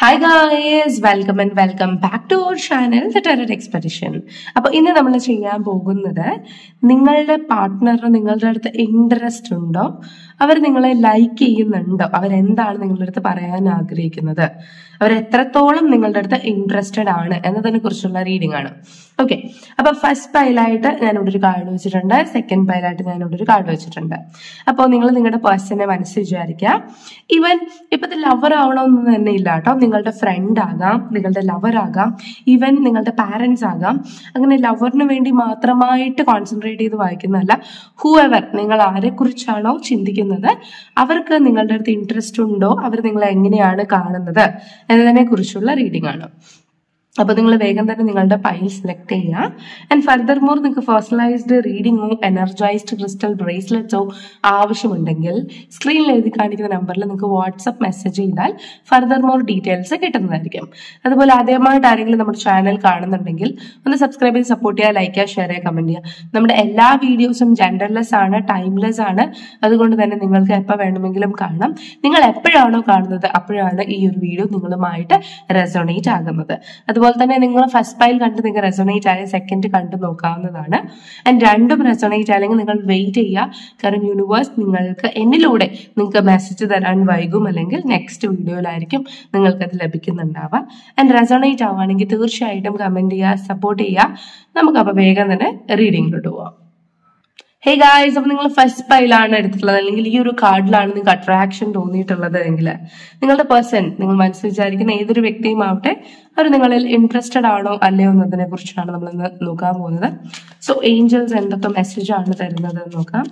hi guys welcome and welcome back to our channel the terror expedition അപ്പോൾ ഇന്ന് നമ്മൾ ചെയ്യാൻ പോകുന്നത് നിങ്ങളുടെ പാർട്ട്ണറിന് നിങ്ങളുടെ അടുത്ത് ഇൻട്രസ്റ്റ് ഉണ്ടോ അവർ നിങ്ങളെ ലൈക്ക് ചെയ്യുന്നുണ്ടോ അവരെന്താണ് നിങ്ങളുടെ അടുത്ത് പറയാൻ ആഗ്രഹിക്കുന്നത് അവർ എത്രത്തോളം നിങ്ങളുടെ അടുത്ത് ഇൻട്രസ്റ്റഡ് ആണ് എന്നതിനെ കുറിച്ചുള്ള റീഡിംഗ് ആണ് ഓക്കെ അപ്പൊ ഫസ്റ്റ് പൈലായിട്ട് ഞാൻ ഇവിടെ ഒരു കാർഡ് വെച്ചിട്ടുണ്ട് സെക്കൻഡ് പൈലായിട്ട് ഞാൻ ഇവിടെ ഒരു കാർഡ് വെച്ചിട്ടുണ്ട് അപ്പോൾ നിങ്ങൾ നിങ്ങളുടെ പേഴ്സണെ മനസ്സിൽ വിചാരിക്കുക ഇവൻ ഇപ്പത്തെ ലവർ ആവണമെന്ന് തന്നെ ഇല്ല കേട്ടോ നിങ്ങളുടെ ഫ്രണ്ട് ആകാം നിങ്ങളുടെ ലവർ ആകാം ഈവൻ നിങ്ങളുടെ പാരൻസ് ആകാം അങ്ങനെ ലവറിന് വേണ്ടി മാത്രമായിട്ട് കോൺസെൻട്രേറ്റ് ചെയ്ത് വായിക്കുന്നതല്ല ഹൂ എവർ നിങ്ങൾ ആരെക്കുറിച്ചാണോ ചിന്തിക്കുന്നത് അവർക്ക് നിങ്ങളുടെ അടുത്ത് ഇൻട്രസ്റ്റ് ഉണ്ടോ അവർ നിങ്ങളെ എങ്ങനെയാണ് കാണുന്നത് എന്നതിനെ കുറിച്ചുള്ള റീഡിംഗ് ആണ് അപ്പൊ നിങ്ങൾ വേഗം തന്നെ നിങ്ങളുടെ പൈൽ സെലക്ട് ചെയ്യുക ആൻഡ് ഫർദർ മോർ നിങ്ങൾക്ക് പേഴ്സണലൈസ്ഡ് റീഡിങ്ങോ എനർജൈസ്ഡ് ക്രിസ്റ്റൽ ബ്രേസ്ലെറ്റ്സോ ആവശ്യമുണ്ടെങ്കിൽ സ്ക്രീനിൽ എഴുതി കാണിക്കുന്ന നമ്പറിൽ നിങ്ങൾക്ക് വാട്സപ്പ് മെസ്സേജ് ചെയ്താൽ ഫർദർ മോർ ഡീറ്റെയിൽസ് കിട്ടുന്നതായിരിക്കും അതുപോലെ ആദ്യമായിട്ട് ആരെങ്കിലും നമ്മുടെ ചാനൽ കാണുന്നുണ്ടെങ്കിൽ ഒന്ന് സബ്സ്ക്രൈബ് ചെയ്ത് സപ്പോർട്ട് ചെയ്യുക ലൈക്ക് ചെയ്യുക ഷെയർ ചെയ്യുക കമന്റ് ചെയ്യുക നമ്മുടെ എല്ലാ വീഡിയോസും ജെൻഡർലെസ് ആണ് ടൈംലെസ് ആണ് അതുകൊണ്ട് തന്നെ നിങ്ങൾക്ക് എപ്പോൾ വേണമെങ്കിലും കാണാം നിങ്ങൾ എപ്പോഴാണോ കാണുന്നത് അപ്പോഴാണ് ഈ ഒരു വീഡിയോ നിങ്ങളുമായിട്ട് റെസൊണേറ്റ് ആകുന്നത് അതുപോലെ തന്നെ നിങ്ങൾ ഫസ്റ്റ് ഫയൽ കണ്ട് നിങ്ങൾ റെസൊണേറ്റ് ആയ സെക്കൻഡ് കണ്ട് നോക്കാവുന്നതാണ് ആൻഡ് രണ്ടും റെസൊണേറ്റ് അല്ലെങ്കിൽ നിങ്ങൾ വെയിറ്റ് ചെയ്യുക കാരണം യൂണിവേഴ്സ് നിങ്ങൾക്ക് എന്നിലൂടെ നിങ്ങൾക്ക് മെസ്സേജ് തരാൻ വൈകും അല്ലെങ്കിൽ നെക്സ്റ്റ് വീഡിയോയിലായിരിക്കും നിങ്ങൾക്കത് ലഭിക്കുന്നുണ്ടാവുക ആൻഡ് റെസൊണേറ്റ് ആവുകയാണെങ്കിൽ തീർച്ചയായിട്ടും കമന്റ് ചെയ്യുക സപ്പോർട്ട് ചെയ്യുക നമുക്കപ്പോൾ വേഗം തന്നെ റീഡിങ്ങിലോട്ട് പോവാം ഹേ ഗായ്സ് അപ്പൊ നിങ്ങൾ ഫസ്റ്റ് പൈലാണ് എടുത്തിട്ടുള്ളത് അല്ലെങ്കിൽ ഈ ഒരു കാർഡിലാണ് നിങ്ങൾക്ക് അട്രാക്ഷൻ തോന്നിയിട്ടുള്ളത് എങ്കിൽ നിങ്ങളുടെ പേഴ്സൺ നിങ്ങൾ മനസ്സിൽ വിചാരിക്കുന്ന ഏതൊരു വ്യക്തിയും ആവട്ടെ അവർ നിങ്ങളിൽ ഇൻട്രസ്റ്റഡ് ആണോ അല്ലയോ എന്നതിനെ കുറിച്ചാണ് നമ്മൾ ഇന്ന് നോക്കാൻ പോകുന്നത് സോ ഏഞ്ചൽസ് എന്തൊക്കെ മെസ്സേജ് ആണ് തരുന്നത് എന്ന് നോക്കാം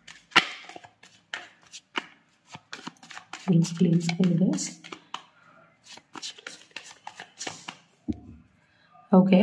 please please okay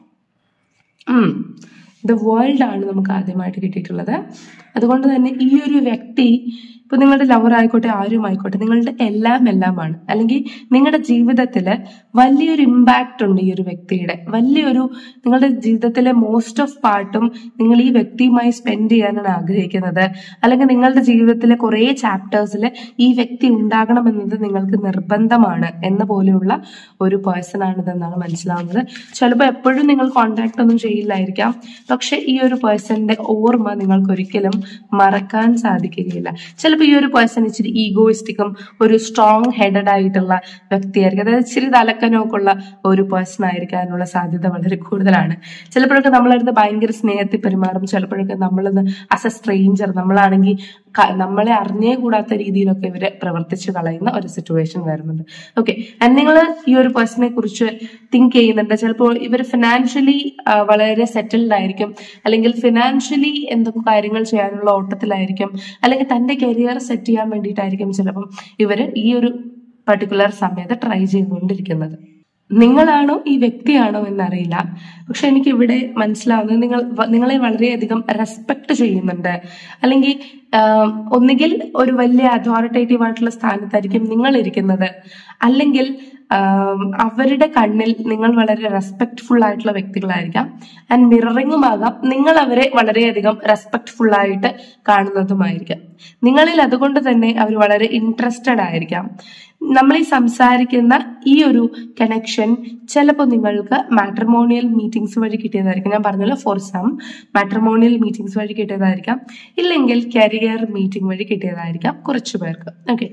the world ആണ് നമുക്ക് ആദ്യമായിട്ട് കിട്ടിയിട്ടുള്ളത് അതുകൊണ്ട് തന്നെ ഈ ഒരു വ്യക്തി ഇപ്പൊ നിങ്ങളുടെ ലവർ ആയിക്കോട്ടെ ആരും ആയിക്കോട്ടെ നിങ്ങളുടെ എല്ലാം എല്ലാമാണ് അല്ലെങ്കിൽ നിങ്ങളുടെ ജീവിതത്തിൽ വലിയൊരു ഇമ്പാക്റ്റ് ഉണ്ട് ഈ ഒരു വ്യക്തിയുടെ വലിയൊരു നിങ്ങളുടെ ജീവിതത്തിലെ മോസ്റ്റ് ഓഫ് പാർട്ടും നിങ്ങൾ ഈ വ്യക്തിയുമായി സ്പെൻഡ് ചെയ്യാനാണ് ആഗ്രഹിക്കുന്നത് അല്ലെങ്കിൽ നിങ്ങളുടെ ജീവിതത്തിലെ കുറേ ചാപ്റ്റേഴ്സിൽ ഈ വ്യക്തി ഉണ്ടാകണമെന്നത് നിങ്ങൾക്ക് നിർബന്ധമാണ് എന്ന പോലെയുള്ള ഒരു പേഴ്സൺ ആണിതെന്നാണ് മനസ്സിലാവുന്നത് ചിലപ്പോൾ എപ്പോഴും നിങ്ങൾ കോണ്ടാക്ട് ഒന്നും ചെയ്യില്ലായിരിക്കാം പക്ഷെ ഈ ഒരു പേഴ്സന്റെ ഓർമ്മ നിങ്ങൾക്ക് ഒരിക്കലും മറക്കാൻ സാധിക്കുകയില്ല ചിലപ്പോൾ ഈ ഒരു പേഴ്സൺ ഇച്ചിരി ഈഗോയിസ്റ്റിക്കും ഒരു സ്ട്രോങ് ഹെഡഡ് ആയിട്ടുള്ള വ്യക്തിയായിരിക്കും അതായത് ഇച്ചിരി തലക്കനമൊക്കെ ഉള്ള ഒരു പേഴ്സൺ ആയിരിക്കാനുള്ള സാധ്യത വളരെ കൂടുതലാണ് ചിലപ്പോഴൊക്കെ നമ്മളടുത്ത് ഭയങ്കര സ്നേഹത്തിൽ പെരുമാറും ചിലപ്പോഴൊക്കെ നമ്മളൊന്ന് ആസ് എ സ്ട്രേഞ്ചർ നമ്മളാണെങ്കിൽ നമ്മളെ അറിഞ്ഞേ കൂടാത്ത രീതിയിലൊക്കെ ഇവര് പ്രവർത്തിച്ചു കളയുന്ന ഒരു സിറ്റുവേഷൻ വരുന്നുണ്ട് ഓക്കെ ആൻഡ് നിങ്ങൾ ഈ ഒരു പേഴ്സണെ കുറിച്ച് തിങ്ക് ചെയ്യുന്നുണ്ട് ചിലപ്പോൾ ഇവർ ഫിനാൻഷ്യലി വളരെ സെറ്റിൽഡ് ആയിരിക്കും അല്ലെങ്കിൽ ഫിനാൻഷ്യലി എന്തൊക്കെ കാര്യങ്ങൾ ചെയ്യാനുള്ള ഓട്ടത്തിലായിരിക്കും അല്ലെങ്കിൽ തന്റെ കരിയർ സെറ്റ് ചെയ്യാൻ വേണ്ടിയിട്ടായിരിക്കും ചിലപ്പം ഇവര് ഈ ഒരു പർട്ടിക്കുലർ സമയത്ത് ട്രൈ ചെയ്തുകൊണ്ടിരിക്കുന്നത് നിങ്ങളാണോ ഈ വ്യക്തിയാണോ എന്നറിയില്ല പക്ഷെ എനിക്ക് ഇവിടെ മനസ്സിലാവുന്നത് നിങ്ങൾ നിങ്ങളെ വളരെയധികം റെസ്പെക്ട് ചെയ്യുന്നുണ്ട് അല്ലെങ്കിൽ ഒന്നുകിൽ ഒരു വലിയ അതോറിറ്റേറ്റീവ് ആയിട്ടുള്ള സ്ഥാനത്തായിരിക്കും നിങ്ങൾ ഇരിക്കുന്നത് അല്ലെങ്കിൽ അവരുടെ കണ്ണിൽ നിങ്ങൾ വളരെ റെസ്പെക്ട്ഫുൾ ആയിട്ടുള്ള വ്യക്തികളായിരിക്കാം ആൻഡ് മിററിങ്ങും ആകാം നിങ്ങൾ അവരെ വളരെയധികം റെസ്പെക്ട്ഫുൾ ആയിട്ട് കാണുന്നതുമായിരിക്കാം നിങ്ങളിൽ അതുകൊണ്ട് തന്നെ അവർ വളരെ ഇൻട്രസ്റ്റഡ് ആയിരിക്കാം നമ്മൾ ഈ സംസാരിക്കുന്ന ഈ ഒരു കണക്ഷൻ ചിലപ്പോൾ നിങ്ങൾക്ക് മാട്രിമോണിയൽ മീറ്റിംഗ്സ് വഴി കിട്ടിയതായിരിക്കും ഞാൻ പറഞ്ഞല്ലോ ഫോർ സം മാട്രിമോണിയൽ മീറ്റിംഗ്സ് വഴി കിട്ടിയതായിരിക്കാം ഇല്ലെങ്കിൽ കരിയർ മീറ്റിംഗ് വഴി കിട്ടിയതായിരിക്കാം കുറച്ചു പേർക്ക് ഓക്കെ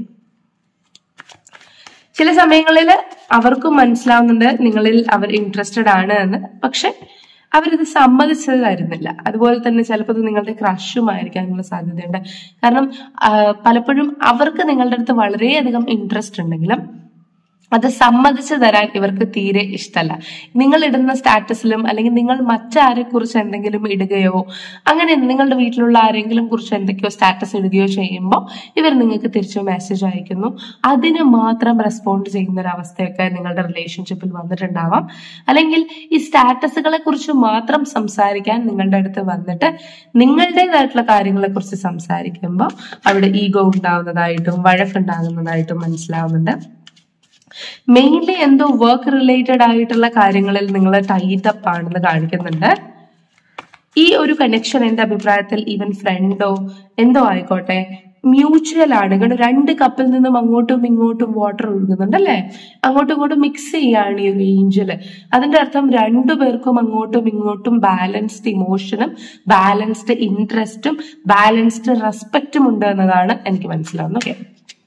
ചില സമയങ്ങളിൽ അവർക്കും മനസ്സിലാവുന്നുണ്ട് നിങ്ങളിൽ അവർ ഇൻട്രസ്റ്റഡ് ആണ് എന്ന് പക്ഷെ അവരത് സമ്മതിച്ചതായിരുന്നില്ല അതുപോലെ തന്നെ ചിലപ്പോൾ ഇത് നിങ്ങളുടെ ക്രഷുമായിരിക്കാനുള്ള സാധ്യതയുണ്ട് കാരണം പലപ്പോഴും അവർക്ക് നിങ്ങളുടെ അടുത്ത് വളരെയധികം ഇൻട്രസ്റ്റ് ഉണ്ടെങ്കിലും അത് സമ്മതിച്ചു തരാൻ ഇവർക്ക് തീരെ ഇഷ്ടമല്ല നിങ്ങൾ ഇടുന്ന സ്റ്റാറ്റസിലും അല്ലെങ്കിൽ നിങ്ങൾ മറ്റാരെ കുറിച്ച് എന്തെങ്കിലും ഇടുകയോ അങ്ങനെ നിങ്ങളുടെ വീട്ടിലുള്ള ആരെങ്കിലും കുറിച്ച് എന്തൊക്കെയോ സ്റ്റാറ്റസ് ഇടുകയോ ചെയ്യുമ്പോൾ ഇവർ നിങ്ങൾക്ക് തിരിച്ചു മെസ്സേജ് അയക്കുന്നു അതിന് മാത്രം റെസ്പോണ്ട് ചെയ്യുന്ന ഒരു അവസ്ഥയൊക്കെ നിങ്ങളുടെ റിലേഷൻഷിപ്പിൽ വന്നിട്ടുണ്ടാവാം അല്ലെങ്കിൽ ഈ സ്റ്റാറ്റസുകളെ കുറിച്ച് മാത്രം സംസാരിക്കാൻ നിങ്ങളുടെ അടുത്ത് വന്നിട്ട് നിങ്ങളുടേതായിട്ടുള്ള കാര്യങ്ങളെ കുറിച്ച് സംസാരിക്കുമ്പോൾ അവിടെ ഈഗോ ഉണ്ടാവുന്നതായിട്ടും വഴക്കുണ്ടാകുന്നതായിട്ടും മനസ്സിലാവുന്നുണ്ട് മെയിൻലി എന്തോ വർക്ക് റിലേറ്റഡ് ആയിട്ടുള്ള കാര്യങ്ങളിൽ നിങ്ങൾ ടൈറ്റപ്പ് ആണെന്ന് കാണിക്കുന്നുണ്ട് ഈ ഒരു കണക്ഷൻ എന്റെ അഭിപ്രായത്തിൽ ഈവൻ ഫ്രണ്ടോ എന്തോ ആയിക്കോട്ടെ മ്യൂച്വൽ ആണ് കാരണം രണ്ട് കപ്പിൽ നിന്നും അങ്ങോട്ടും ഇങ്ങോട്ടും വാട്ടർ ഒഴുകുന്നുണ്ട് അല്ലെ അങ്ങോട്ടും ഇങ്ങോട്ടും മിക്സ് ചെയ്യാണ് ഈ ഒരു ഏഞ്ചല് അതിന്റെ അർത്ഥം രണ്ടു പേർക്കും അങ്ങോട്ടും ഇങ്ങോട്ടും ബാലൻസ്ഡ് ഇമോഷനും ബാലൻസ്ഡ് ഇൻട്രസ്റ്റും ബാലൻസ്ഡ് റെസ്പെക്റ്റും ഉണ്ട് എന്നതാണ് എനിക്ക് മനസ്സിലാവുന്നത് ഓക്കെ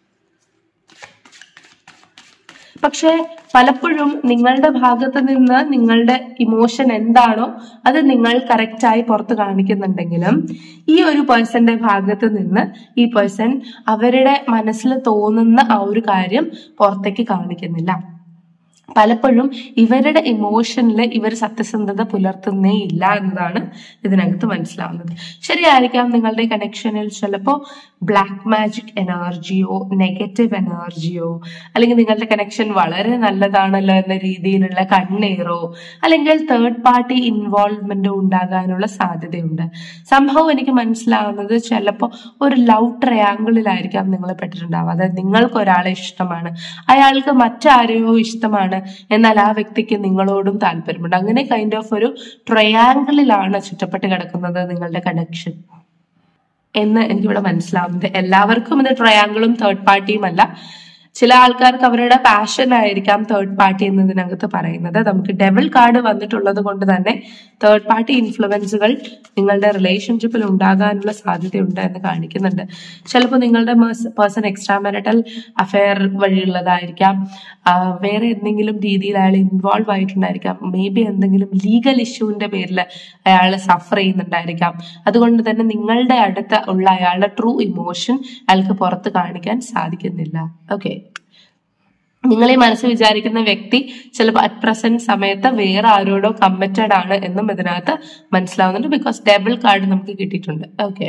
പക്ഷെ പലപ്പോഴും നിങ്ങളുടെ ഭാഗത്ത് നിന്ന് നിങ്ങളുടെ ഇമോഷൻ എന്താണോ അത് നിങ്ങൾ കറക്റ്റായി പുറത്ത് കാണിക്കുന്നുണ്ടെങ്കിലും ഈ ഒരു പേഴ്സന്റെ ഭാഗത്ത് നിന്ന് ഈ പേഴ്സൺ അവരുടെ മനസ്സിൽ തോന്നുന്ന ആ ഒരു കാര്യം പുറത്തേക്ക് കാണിക്കുന്നില്ല പലപ്പോഴും ഇവരുടെ ഇമോഷനിൽ ഇവർ സത്യസന്ധത പുലർത്തുന്നേ ഇല്ല എന്നതാണ് ഇതിനകത്ത് മനസ്സിലാവുന്നത് ശരിയായിരിക്കാം നിങ്ങളുടെ കണക്ഷനിൽ ചിലപ്പോൾ ബ്ലാക്ക് മാജിക് എനർജിയോ നെഗറ്റീവ് എനർജിയോ അല്ലെങ്കിൽ നിങ്ങളുടെ കണക്ഷൻ വളരെ നല്ലതാണല്ലോ എന്ന രീതിയിലുള്ള കണ്ണീറോ അല്ലെങ്കിൽ തേർഡ് പാർട്ടി ഇൻവോൾവ്മെന്റോ ഉണ്ടാകാനുള്ള സാധ്യതയുണ്ട് സംഭവം എനിക്ക് മനസ്സിലാവുന്നത് ചിലപ്പോൾ ഒരു ലവ് ട്രയാങ്കിളിലായിരിക്കാം നിങ്ങൾ പെട്ടിട്ടുണ്ടാവുക അതായത് നിങ്ങൾക്ക് ഒരാളെ ഇഷ്ടമാണ് അയാൾക്ക് മറ്റാരെയോ ഇഷ്ടമാണ് എന്നാൽ ആ വ്യക്തിക്ക് നിങ്ങളോടും താല്പര്യമുണ്ട് അങ്ങനെ കൈൻഡ് ഓഫ് ഒരു ട്രയാങ്കിളിലാണ് ചുറ്റപ്പെട്ട് കിടക്കുന്നത് നിങ്ങളുടെ കണക്ഷൻ എന്ന് എനിക്കിവിടെ മനസ്സിലാവുന്നത് എല്ലാവർക്കും ഇത് ട്രയാങ്കിളും തേർഡ് പാർട്ടിയും അല്ല ചില ആൾക്കാർക്ക് അവരുടെ പാഷൻ ആയിരിക്കാം തേർഡ് പാർട്ടി എന്നതിനകത്ത് പറയുന്നത് നമുക്ക് ഡെവൽ കാർഡ് വന്നിട്ടുള്ളത് കൊണ്ട് തന്നെ തേർഡ് പാർട്ടി ഇൻഫ്ലുവൻസുകൾ നിങ്ങളുടെ റിലേഷൻഷിപ്പിൽ ഉണ്ടാകാനുള്ള സാധ്യതയുണ്ട് എന്ന് കാണിക്കുന്നുണ്ട് ചിലപ്പോൾ നിങ്ങളുടെ പേഴ്സൺ എക്സ്ട്രാ മാരിറ്റൽ അഫെയർ വഴിയുള്ളതായിരിക്കാം ആ, വേറെ എന്തെങ്കിലും രീതിയിൽ അയാൾ ഇൻവോൾവ് ആയിട്ടുണ്ടായിരിക്കാം മേ ബി എന്തെങ്കിലും ലീഗൽ ഇഷ്യൂവിന്റെ പേരിൽ അയാൾ സഫർ ചെയ്യുന്നുണ്ടായിരിക്കാം അതുകൊണ്ട് തന്നെ നിങ്ങളുടെ അടുത്ത് ഉള്ള അയാളുടെ ട്രൂ ഇമോഷൻ അയാൾക്ക് പുറത്ത് കാണിക്കാൻ സാധിക്കുന്നില്ല ഓക്കെ നിങ്ങൾ ഈ മനസ്സിൽ വിചാരിക്കുന്ന വ്യക്തി ചിലപ്പോൾ അറ്റ് പ്രസന്റ് സമയത്ത് വേറെ ആരോടോ കമ്മിറ്റഡ് ആണ് എന്നും ഇതിനകത്ത് മനസ്സിലാവുന്നുണ്ട് ബിക്കോസ് ഡബിൾ കാർഡ് നമുക്ക് കിട്ടിയിട്ടുണ്ട് ഓക്കെ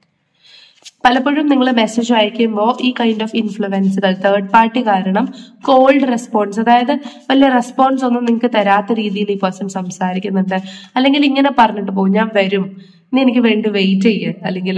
പലപ്പോഴും നിങ്ങൾ മെസ്സേജ് അയക്കുമ്പോൾ ഈ കൈൻഡ് ഓഫ് ഇൻഫ്ലുവൻസുകൾ തേർഡ് പാർട്ടി കാരണം കോൾഡ് റെസ്പോൺസ് അതായത് വലിയ റെസ്പോൺസ് ഒന്നും നിങ്ങൾക്ക് തരാത്ത രീതിയിൽ ഈ പേഴ്സൺ സംസാരിക്കുന്നുണ്ട് അല്ലെങ്കിൽ ഇങ്ങനെ പറഞ്ഞിട്ട് പോകും ഞാൻ വരും നീ എനിക്ക് വേണ്ടി വെയിറ്റ് ചെയ്യ് അല്ലെങ്കിൽ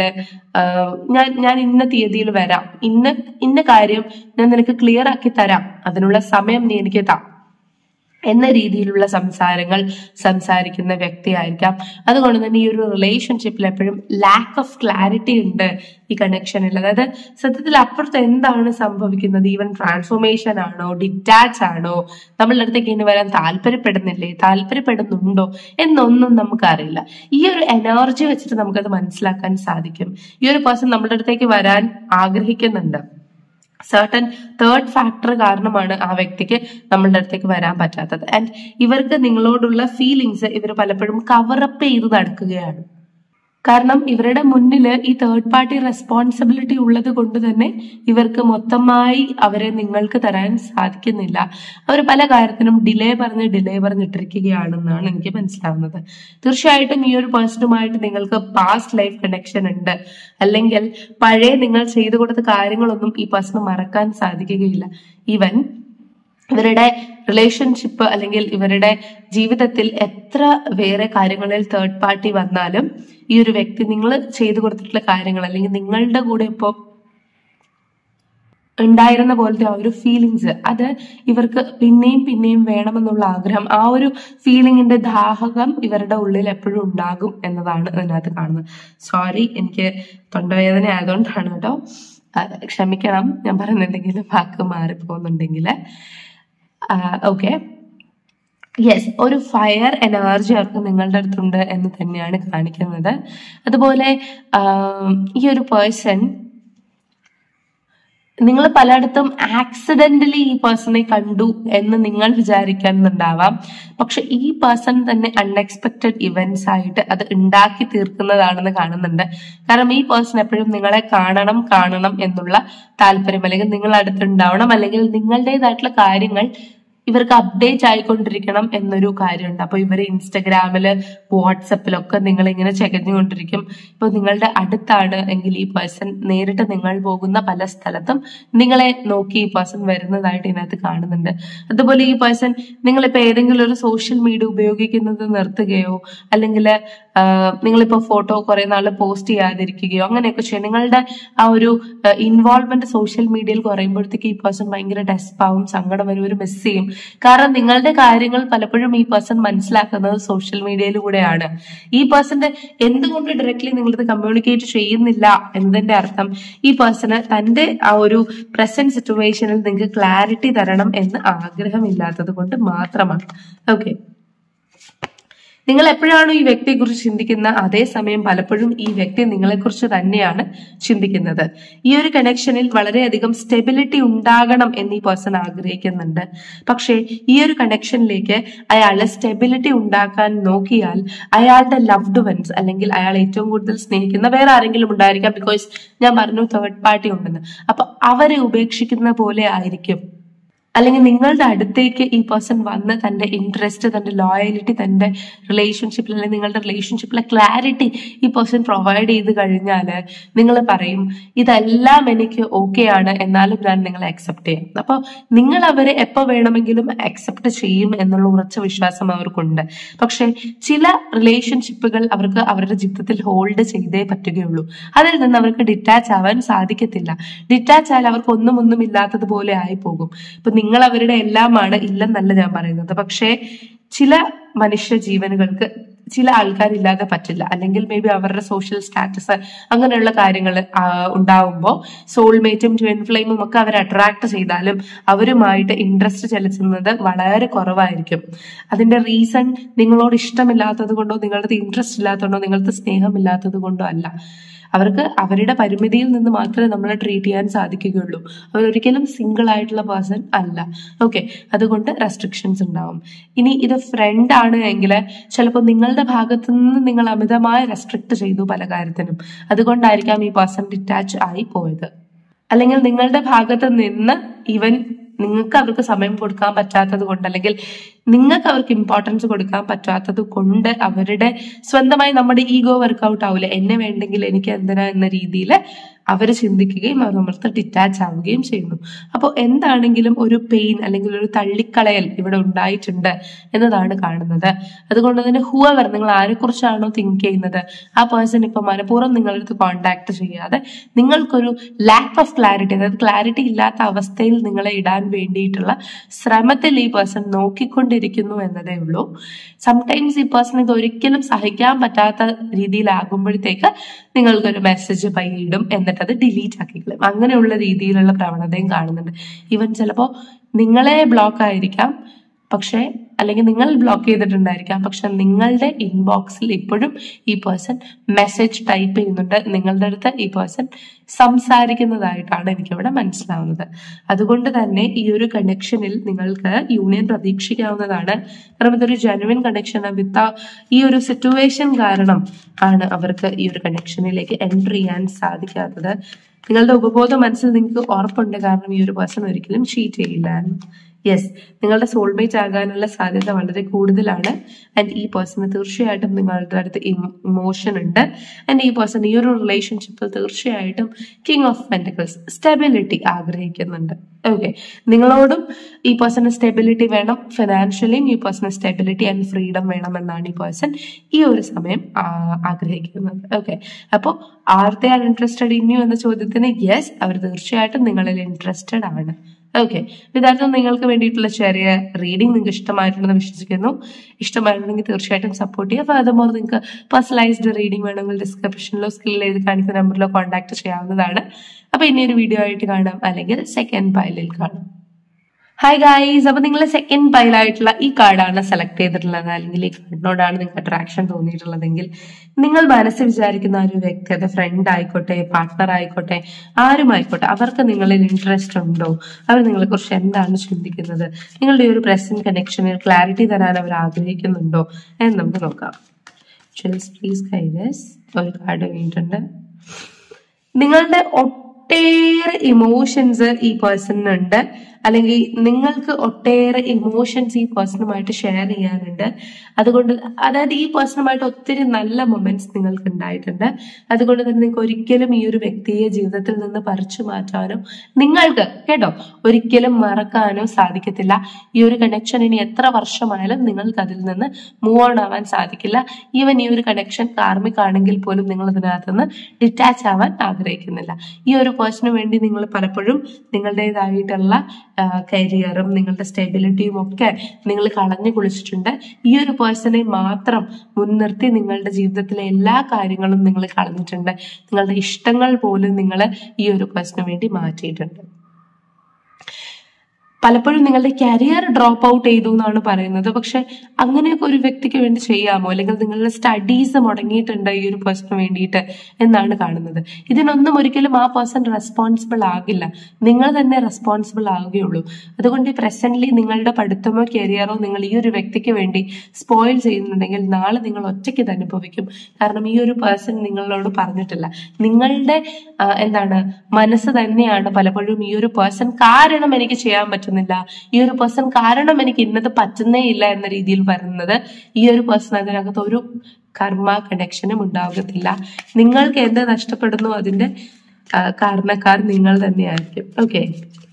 ഞാൻ ഞാൻ ഇന്ന തീയതിയിൽ വരാം ഇന്ന ഇന്ന കാര്യം ഞാൻ നിനക്ക് ക്ലിയർ ആക്കി തരാം അതിനുള്ള സമയം നീ എനിക്ക് താ എന്ന രീതിയിലുള്ള സംസാരങ്ങൾ സംസാരിക്കുന്ന വ്യക്തിയായിരിക്കാം അതുകൊണ്ട് തന്നെ ഈ ഒരു റിലേഷൻഷിപ്പിൽ എപ്പോഴും ലാക്ക് ഓഫ് ക്ലാരിറ്റി ഉണ്ട് ഈ കണക്ഷനിൽ അതായത് സത്യത്തിൽ അപ്പുറത്ത് എന്താണ് സംഭവിക്കുന്നത് ഈവൻ ട്രാൻസ്ഫോർമേഷൻ ആണോ ഡിറ്റാച്ച് ആണോ നമ്മളുടെ അടുത്തേക്ക് ഇനി വരാൻ താല്പര്യപ്പെടുന്നില്ലേ താല്പര്യപ്പെടുന്നുണ്ടോ എന്നൊന്നും നമുക്കറിയില്ല ഈ ഒരു എനർജി വെച്ചിട്ട് നമുക്കത് മനസ്സിലാക്കാൻ സാധിക്കും ഈ ഒരു പേഴ്സൺ നമ്മളുടെ അടുത്തേക്ക് വരാൻ ആഗ്രഹിക്കുന്നുണ്ട് സർട്ടൻ തേർഡ് ഫാക്ടർ കാരണമാണ് ആ വ്യക്തിക്ക് നമ്മളുടെ അടുത്തേക്ക് വരാൻ പറ്റാത്തത് ആൻഡ് ഇവർക്ക് നിങ്ങളോടുള്ള ഫീലിങ്സ് ഇവർ പലപ്പോഴും കവറപ്പ് ചെയ്ത് നടക്കുകയാണ് കാരണം ഇവരുടെ മുന്നിൽ ഈ തേർഡ് പാർട്ടി റെസ്പോൺസിബിലിറ്റി ഉള്ളത് കൊണ്ട് തന്നെ ഇവർക്ക് മൊത്തമായി അവരെ നിങ്ങൾക്ക് തരാൻ സാധിക്കുന്നില്ല അവർ പല കാര്യത്തിനും ഡിലേ പറഞ്ഞ് ഡിലേ പറഞ്ഞിട്ടിരിക്കുകയാണെന്നാണ് എനിക്ക് മനസ്സിലാവുന്നത് തീർച്ചയായിട്ടും ഈ ഒരു പേഴ്സണുമായിട്ട് നിങ്ങൾക്ക് പാസ്റ്റ് ലൈഫ് കണക്ഷൻ ഉണ്ട് അല്ലെങ്കിൽ പഴയ നിങ്ങൾ ചെയ്തു കൊടുത്ത കാര്യങ്ങളൊന്നും ഈ പേഴ്സണ് മറക്കാൻ സാധിക്കുകയില്ല ഈവൻ ഇവരുടെ റിലേഷൻഷിപ്പ് അല്ലെങ്കിൽ ഇവരുടെ ജീവിതത്തിൽ എത്ര വേറെ കാര്യങ്ങളിൽ തേർഡ് പാർട്ടി വന്നാലും ഈ ഒരു വ്യക്തി നിങ്ങൾ ചെയ്തു കൊടുത്തിട്ടുള്ള കാര്യങ്ങൾ അല്ലെങ്കിൽ നിങ്ങളുടെ കൂടെ ഇപ്പോൾ ഉണ്ടായിരുന്ന പോലത്തെ ആ ഒരു ഫീലിങ്സ് അത് ഇവർക്ക് പിന്നെയും പിന്നെയും വേണമെന്നുള്ള ആഗ്രഹം ആ ഒരു ഫീലിങ്ങിന്റെ ദാഹകം ഇവരുടെ ഉള്ളിൽ എപ്പോഴും ഉണ്ടാകും എന്നതാണ് ഇതിനകത്ത് കാണുന്നത് സോറി എനിക്ക് തൊണ്ടവേദന ആയതുകൊണ്ടാണ് കേട്ടോ ആ, ക്ഷമിക്കണം ഞാൻ പറയുന്ന എന്തെങ്കിലും വാക്ക് മാറിപ്പോകുന്നുണ്ടെങ്കിൽ ഓക്കെ യെസ് ഒരു ഫയർ എനർജി അവർക്ക് നിങ്ങളുടെ അടുത്തുണ്ട് എന്ന് തന്നെയാണ് കാണിക്കുന്നത് അതുപോലെ ആം, ഈ ഒരു പേഴ്സൺ നിങ്ങൾ പലയിടത്തും ആക്സിഡന്റലി ഈ പേഴ്സണെ കണ്ടു എന്ന് നിങ്ങൾ വിചാരിക്കുന്നുണ്ടാവാം പക്ഷെ ഈ പേഴ്സൺ തന്നെ അൺഎക്സ്പെക്ടഡ് ഇവന്റ്സ് ആയിട്ട് അത് ഉണ്ടാക്കി തീർക്കുന്നതാണെന്ന് കാണുന്നുണ്ട് കാരണം ഈ പേഴ്സൺ എപ്പോഴും നിങ്ങളെ കാണണം കാണണം എന്നുള്ള താല്പര്യം അല്ലെങ്കിൽ നിങ്ങൾ അടുത്തുണ്ടാവണം അല്ലെങ്കിൽ നിങ്ങളുടേതായിട്ടുള്ള കാര്യങ്ങൾ ഇവർക്ക് അപ്ഡേറ്റ് ആയിക്കൊണ്ടിരിക്കണം എന്നൊരു കാര്യമുണ്ട് അപ്പൊ ഇവർ ഇൻസ്റ്റഗ്രാമില് വാട്സപ്പിലൊക്കെ നിങ്ങൾ ഇങ്ങനെ ചെകഞ്ഞുകൊണ്ടിരിക്കും ഇപ്പൊ നിങ്ങളുടെ അടുത്താണ് എങ്കിൽ ഈ പേഴ്സൺ നേരിട്ട് നിങ്ങൾ പോകുന്ന പല സ്ഥലത്തും നിങ്ങളെ നോക്കി ഈ പേഴ്സൺ വരുന്നതായിട്ട് ഇതിനകത്ത് കാണുന്നുണ്ട് അതുപോലെ ഈ പേഴ്സൺ നിങ്ങളിപ്പോ ഏതെങ്കിലും ഒരു സോഷ്യൽ മീഡിയ ഉപയോഗിക്കുന്നത് നിർത്തുകയോ അല്ലെങ്കിൽ നിങ്ങളിപ്പോ ഫോട്ടോ കുറെ നാൾ പോസ്റ്റ് ചെയ്യാതിരിക്കുകയോ അങ്ങനെയൊക്കെ ചെയ്യും നിങ്ങളുടെ ആ ഒരു ഇൻവോൾവ്മെന്റ് സോഷ്യൽ മീഡിയയിൽ കുറയുമ്പോഴത്തേക്ക് ഈ പേഴ്സൺ ഭയങ്കര ഡെസ്പാവും സങ്കടം വരും ഒരു മിസ് ചെയ്യും കാരണം നിങ്ങളുടെ കാര്യങ്ങൾ പലപ്പോഴും ഈ പേഴ്സൺ മനസ്സിലാക്കുന്നത് സോഷ്യൽ മീഡിയയിലൂടെയാണ് ഈ പേഴ്സന്റെ എന്തുകൊണ്ട് ഡയറക്ട്ലി നിങ്ങളിത് കമ്മ്യൂണിക്കേറ്റ് ചെയ്യുന്നില്ല എന്നതിന്റെ അർത്ഥം ഈ പേഴ്സണ് തന്റെ ആ ഒരു പ്രസന്റ് സിറ്റുവേഷനിൽ നിങ്ങൾക്ക് ക്ലാരിറ്റി തരണം എന്ന് ആഗ്രഹമില്ലാത്തത് കൊണ്ട് മാത്രമാണ് ഓക്കെ നിങ്ങൾ എപ്പോഴാണോ ഈ വ്യക്തിയെക്കുറിച്ച് ചിന്തിക്കുന്ന അതേസമയം പലപ്പോഴും ഈ വ്യക്തി നിങ്ങളെക്കുറിച്ച് തന്നെയാണ് ചിന്തിക്കുന്നത് ഈ ഒരു കണക്ഷനിൽ വളരെയധികം സ്റ്റെബിലിറ്റി ഉണ്ടാകണം എന്ന് ഈ പേഴ്സൺ ആഗ്രഹിക്കുന്നുണ്ട് പക്ഷേ ഈ ഒരു കണക്ഷനിലേക്ക് അയാൾ സ്റ്റെബിലിറ്റി ഉണ്ടാക്കാൻ നോക്കിയാൽ അയാളുടെ ലവ്ഡ് വൺസ് അല്ലെങ്കിൽ അയാൾ ഏറ്റവും കൂടുതൽ സ്നേഹിക്കുന്ന വേറെ ആരെങ്കിലും ഉണ്ടായിരിക്കാം ബിക്കോസ് ഞാൻ പറഞ്ഞു തേർഡ് പാർട്ടി ഉണ്ടെന്ന് അപ്പൊ അവരെ ഉപേക്ഷിക്കുന്ന പോലെ ആയിരിക്കും അല്ലെങ്കിൽ നിങ്ങളുടെ അടുത്തേക്ക് ഈ പേഴ്സൺ വന്ന് തന്റെ ഇൻട്രസ്റ്റ് തന്റെ ലോയലിറ്റി തന്റെ റിലേഷൻഷിപ്പിൽ അല്ലെങ്കിൽ നിങ്ങളുടെ റിലേഷൻഷിപ്പിലെ ക്ലാരിറ്റി ഈ പേഴ്സൺ പ്രൊവൈഡ് ചെയ്ത് കഴിഞ്ഞാൽ നിങ്ങൾ പറയും ഇതെല്ലാം എനിക്ക് ഓക്കെ ആണ് എന്നാലും ഞാൻ നിങ്ങളെ അക്സെപ്റ്റ് ചെയ്യാം അപ്പോൾ നിങ്ങൾ അവരെ എപ്പോൾ വേണമെങ്കിലും അക്സെപ്റ്റ് ചെയ്യും എന്നുള്ള ഉറച്ച വിശ്വാസം അവർക്കുണ്ട് പക്ഷെ ചില റിലേഷൻഷിപ്പുകൾ അവർക്ക് അവരുടെ ജീവിതത്തിൽ ഹോൾഡ് ചെയ്തേ പറ്റുകയുള്ളൂ അതിൽ നിന്ന് അവർക്ക് ഡിറ്റാച്ച് ആവാൻ സാധിക്കത്തില്ല ഡിറ്റാച്ച് ആയാൽ അവർക്ക് ഒന്നും ഒന്നും ഇല്ലാത്തതുപോലെ ആയി പോകും ഇപ്പൊ നിങ്ങൾ അവരുടെ എല്ലാമാണ് ഇല്ലെന്നല്ല ഞാൻ പറയുന്നത് പക്ഷേ ചില മനുഷ്യ ജീവനുകൾക്ക് ചില ആൾക്കാരില്ലാതെ പറ്റില്ല അല്ലെങ്കിൽ മേ ബി അവരുടെ സോഷ്യൽ സ്റ്റാറ്റസ് അങ്ങനെയുള്ള കാര്യങ്ങൾ ഉണ്ടാവുമ്പോൾ സോൾമേറ്റും ട്വിൻ ഫ്ലെയിമും ഒക്കെ അവർ അട്രാക്ട് ചെയ്താലും അവരുമായിട്ട് ഇൻട്രസ്റ്റ് ചെലുത്തുന്നത് വളരെ കുറവായിരിക്കും അതിന്റെ റീസൺ നിങ്ങളോട് ഇഷ്ടമില്ലാത്തത് കൊണ്ടോ നിങ്ങളുടെ ഇൻട്രസ്റ്റ് ഇല്ലാത്തതുകൊണ്ടോ നിങ്ങൾക്ക് സ്നേഹമില്ലാത്തത് കൊണ്ടോ അല്ല അവർക്ക് അവരുടെ പരിമിതിയിൽ നിന്ന് മാത്രമേ നമ്മളെ ട്രീറ്റ് ചെയ്യാൻ സാധിക്കുകയുള്ളൂ അവരൊരിക്കലും സിംഗിൾ ആയിട്ടുള്ള പേഴ്സൺ അല്ല ഓക്കെ അതുകൊണ്ട് റെസ്ട്രിക്ഷൻസ് ഉണ്ടാവും ഇനി ഇത് ഫ്രണ്ട് ആണ് എങ്കിൽ ചിലപ്പോൾ നിങ്ങളുടെ ഭാഗത്തു നിന്ന് നിങ്ങൾ അമിതമായി റെസ്ട്രിക്ട് ചെയ്തു പല കാര്യത്തിനും അതുകൊണ്ടായിരിക്കാം ഈ പേഴ്സൺ ഡിറ്റാച്ച് ആയി പോയത് അല്ലെങ്കിൽ നിങ്ങളുടെ ഭാഗത്ത് നിന്ന് ഇവൻ നിങ്ങൾക്ക് അവർക്ക് സമയം കൊടുക്കാൻ പറ്റാത്തത് കൊണ്ട് അല്ലെങ്കിൽ നിങ്ങൾക്ക് അവർക്ക് ഇമ്പോർട്ടൻസ് കൊടുക്കാൻ പറ്റാത്തത് കൊണ്ട് അവരുടെ സ്വന്തമായി നമ്മുടെ ഈഗോ വർക്കൗട്ട് ആവില്ല എന്നെ വേണ്ടെങ്കിൽ എനിക്ക് എന്തിനാ എന്ന രീതിയിൽ അവർ ചിന്തിക്കുകയും അവർ നമ്മളത്ത് ഡിറ്റാച്ച് ആവുകയും ചെയ്യുന്നു അപ്പോൾ എന്താണെങ്കിലും ഒരു പെയിൻ അല്ലെങ്കിൽ ഒരു തള്ളിക്കളയൽ ഇവിടെ ഉണ്ടായിട്ടുണ്ട് എന്നതാണ് കാണുന്നത് അതുകൊണ്ട് തന്നെ ഹൂവർ നിങ്ങൾ ആരെക്കുറിച്ചാണോ തിങ്ക് ചെയ്യുന്നത് ആ പേഴ്സൺ ഇപ്പൊ മനഃപൂർവ്വം നിങ്ങളടുത്ത് കോണ്ടാക്ട് ചെയ്യാതെ നിങ്ങൾക്കൊരു ലാക്ക് ഓഫ് ക്ലാരിറ്റി അതായത് ക്ലാരിറ്റി ഇല്ലാത്ത അവസ്ഥയിൽ നിങ്ങളെ ഇടാൻ വേണ്ടിയിട്ടുള്ള ശ്രമത്തിൽ ഈ പേഴ്സൺ നോക്കിക്കൊണ്ടിരിക്കുന്നു എന്നതേ ഉള്ളൂ സംടൈംസ് ഈ പേഴ്സൺ ഇത് ഒരിക്കലും സഹിക്കാൻ പറ്റാത്ത രീതിയിലാകുമ്പോഴത്തേക്ക് നിങ്ങൾക്കൊരു മെസ്സേജ് പയ്യിടും എന്നിട്ട് അത് ഡിലീറ്റ് ആക്കിക്കളയും അങ്ങനെയുള്ള രീതിയിലുള്ള പ്രവണതയും കാണുന്നുണ്ട് ഈവൻ ചിലപ്പോൾ നിങ്ങളെ ബ്ലോക്ക് ആയിരിക്കാം പക്ഷേ അല്ലെങ്കിൽ നിങ്ങൾ ബ്ലോക്ക് ചെയ്തിട്ടുണ്ടായിരിക്കാം പക്ഷെ നിങ്ങളുടെ ഇൻബോക്സിൽ ഇപ്പോഴും ഈ പേഴ്സൺ മെസ്സേജ് ടൈപ്പ് ചെയ്യുന്നുണ്ട് നിങ്ങളുടെ അടുത്ത് ഈ പേഴ്സൺ സംസാരിക്കുന്നതായിട്ടാണ് എനിക്കിവിടെ മനസ്സിലാവുന്നത് അതുകൊണ്ട് തന്നെ ഈ ഒരു കണക്ഷനിൽ നിങ്ങൾക്ക് യൂണിയൻ പ്രതീക്ഷിക്കാവുന്നതാണ് കാരണം ഇതൊരു ജെനുവിൻ കണക്ഷൻ വിത്ത് ഈ ഒരു സിറ്റുവേഷൻ കാരണം ആണ് അവർക്ക് ഈ ഒരു കണക്ഷനിലേക്ക് എൻട്രി ചെയ്യാൻ സാധിക്കാത്തത് നിങ്ങളുടെ ഉപബോധ മനസ്സിൽ നിങ്ങൾക്ക് ഉറപ്പുണ്ട് കാരണം ഈ ഒരു പേഴ്സൺ ഒരിക്കലും ചീറ്റ് ചെയ്യില്ല യെസ് നിങ്ങളുടെ സോൾമേറ്റ് ആകാനുള്ള സാധ്യത വളരെ കൂടുതലാണ് ആൻഡ് ഈ പേഴ്സണ് തീർച്ചയായിട്ടും നിങ്ങളുടെ അടുത്ത് ഇമോഷൻ ഉണ്ട് ആൻഡ് ഈ പേഴ്സൺ ഈ ഒരു റിലേഷൻഷിപ്പിൽ തീർച്ചയായിട്ടും കിങ് ഓഫ് പെൻറ്റിക്കിൾസ് സ്റ്റെബിലിറ്റി ആഗ്രഹിക്കുന്നുണ്ട് ഓക്കെ നിങ്ങളോടും ഈ പേഴ്സണ് സ്റ്റെബിലിറ്റി വേണം ഫിനാൻഷ്യലിയും ഈ പേഴ്സണ് സ്റ്റെബിലിറ്റി ആൻഡ് ഫ്രീഡം വേണം എന്നാണ് ഈ പേഴ്സൺ ഈ ഒരു സമയം ആഗ്രഹിക്കുന്നത് ഓക്കെ അപ്പോൾ are they are interested in you എന്ന ചോദ്യത്തിന് യെസ് അവർ തീർച്ചയായിട്ടും നിങ്ങളിൽ ഇൻട്രസ്റ്റഡ് ആണ് ഓക്കെ ഇതായിരുന്നു നിങ്ങൾക്ക് വേണ്ടിയിട്ടുള്ള ചെറിയ റീഡിംഗ് നിങ്ങൾക്ക് ഇഷ്ടമായിട്ടുണ്ടെന്ന് വിശ്വസിക്കുന്നു ഇഷ്ടമായിട്ടുണ്ടെങ്കിൽ തീർച്ചയായിട്ടും സപ്പോർട്ട് ചെയ്യുക ഫർദർമോർ നിങ്ങൾക്ക് പേഴ്സണലൈസ്ഡ് റീഡിംഗ് വേണമെങ്കിൽ ഡിസ്ക്രിപ്ഷനിലോ സ്കിൽ എഴുതി കാണിക്കുന്ന നമ്പറിലോ കോൺടാക്ട് ചെയ്യാവുന്നതാണ് അപ്പൊ ഇനി ഒരു വീഡിയോ ആയിട്ട് കാണാം അല്ലെങ്കിൽ സെക്കൻഡ് പൈലിൽ കാണാം ഹായ് ഗായ്സ് അപ്പൊ നിങ്ങൾ സെക്കൻഡ് പൈലായിട്ടുള്ള ഈ കാർഡാണ് സെലക്ട് ചെയ്തിട്ടുള്ളത് അല്ലെങ്കിൽ ഈ കാർഡിനോടാണ് നിങ്ങൾക്ക് അട്രാക്ഷൻ തോന്നിയിട്ടുള്ളതെങ്കിൽ നിങ്ങൾ മനസ്സിൽ വിചാരിക്കുന്ന ആ ഒരു വ്യക്തി അത് ഫ്രണ്ട് ആയിക്കോട്ടെ പാർട്ട്ണർ ആയിക്കോട്ടെ ആരും ആയിക്കോട്ടെ അവർക്ക് നിങ്ങളിൽ ഇൻട്രസ്റ്റ് ഉണ്ടോ അവർ നിങ്ങളെ കുറിച്ച് എന്താണ് ചിന്തിക്കുന്നത് നിങ്ങളുടെ ഈ ഒരു പ്രസന്റ് കണക്ഷനിൽ ക്ലാരിറ്റി തരാൻ അവർ ആഗ്രഹിക്കുന്നുണ്ടോ എന്ന് നമുക്ക് നോക്കാം ചിൽസ് പ്ലീസ് കൈരസ് ഒരു കാർഡ് കഴിഞ്ഞിട്ടുണ്ട് നിങ്ങളുടെ ഒട്ടേറെ ഇമോഷൻസ് ഈ പേഴ്സണിനുണ്ട് അല്ലെങ്കിൽ നിങ്ങൾക്ക് ഒട്ടേറെ ഇമോഷൻസ് ഈ പേഴ്സണുമായിട്ട് ഷെയർ ചെയ്യാനുണ്ട് അതുകൊണ്ട് അതായത് ഈ പേഴ്സണുമായിട്ട് ഒത്തിരി നല്ല മൊമെന്റ്സ് നിങ്ങൾക്ക് ഉണ്ടായിട്ടുണ്ട് അതുകൊണ്ട് തന്നെ നിങ്ങൾക്ക് ഒരിക്കലും ഈ ഒരു വ്യക്തിയെ ജീവിതത്തിൽ നിന്ന് പറിച്ചു മാറ്റാനോ നിങ്ങൾക്ക് കേട്ടോ ഒരിക്കലും മറക്കാനോ സാധിക്കത്തില്ല ഈ ഒരു കണക്ഷൻ ഇനി എത്ര വർഷമായാലും നിങ്ങൾക്ക് അതിൽ നിന്ന് മൂവ് ഓൺ ആവാൻ സാധിക്കില്ല ഈവൻ ഈ ഒരു കണക്ഷൻ കാർമിക് ആണെങ്കിൽ പോലും നിങ്ങൾ ഇതിനകത്ത് നിന്ന് ഡിറ്റാച്ച് ആവാൻ ആഗ്രഹിക്കുന്നില്ല ഈ ഒരു പേഴ്സണിന് വേണ്ടി നിങ്ങൾ പലപ്പോഴും നിങ്ങളുടേതായിട്ടുള്ള കരിയറും നിങ്ങളുടെ സ്റ്റെബിലിറ്റിയും ഒക്കെ നിങ്ങൾ കളഞ്ഞു കുളിച്ചിട്ടുണ്ട് ഈ ഒരു പേഴ്സണെ മാത്രം മുൻനിർത്തി നിങ്ങളുടെ ജീവിതത്തിലെ എല്ലാ കാര്യങ്ങളും നിങ്ങൾ കളഞ്ഞിട്ടുണ്ട് നിങ്ങളുടെ ഇഷ്ടങ്ങൾ പോലും നിങ്ങൾ ഈ ഒരു പേഴ്സണിന് വേണ്ടി മാറ്റിയിട്ടുണ്ട് പലപ്പോഴും നിങ്ങളുടെ കരിയർ ഡ്രോപ്പ് ഔട്ട് ചെയ്തു എന്നാണ് പറയുന്നത് പക്ഷെ അങ്ങനെയൊക്കെ ഒരു വ്യക്തിക്ക് വേണ്ടി ചെയ്യാമോ അല്ലെങ്കിൽ നിങ്ങളുടെ സ്റ്റഡീസ് മുടങ്ങിയിട്ടുണ്ട് ഈ ഒരു പേഴ്സണിന് വേണ്ടിയിട്ട് എന്നാണ് കാണുന്നത് ഇതിനൊന്നും ഒരിക്കലും ആ പേഴ്സൺ റെസ്പോൺസിബിൾ ആകില്ല നിങ്ങൾ തന്നെ റെസ്പോൺസിബിൾ ആവുകയുള്ളൂ അതുകൊണ്ട് പ്രസന്റ്ലി നിങ്ങളുടെ പഠിത്തമോ കരിയറോ നിങ്ങൾ ഈ ഒരു വ്യക്തിക്ക് വേണ്ടി സ്പോയിൽ ചെയ്യുന്നുണ്ടെങ്കിൽ നാളെ നിങ്ങൾ ഒറ്റയ്ക്ക് ഇത് അനുഭവിക്കും കാരണം ഈ ഒരു പേഴ്സൺ നിങ്ങളോട് പറഞ്ഞിട്ടില്ല നിങ്ങളുടെ ആ, എന്താണ് മനസ്സ് തന്നെയാണ് പലപ്പോഴും ഈ ഒരു പേഴ്സൺ കാരണം എനിക്ക് ചെയ്യാൻ പറ്റുന്നില്ല ഈ ഒരു പേഴ്സൺ കാരണം എനിക്ക് ഇന്നത് പറ്റുന്നേ ഇല്ല എന്ന രീതിയിൽ വരുന്നത് ഈ ഒരു പേഴ്സൺ അതിനകത്ത് ഒരു കർമ്മ കണക്ഷനും ഉണ്ടാകത്തില്ല നിങ്ങൾക്ക് എന്ത് നഷ്ടപ്പെടുന്നു അതിന്റെ ആ, കാരണക്കാർ നിങ്ങൾ തന്നെയായിരിക്കും ഓക്കെ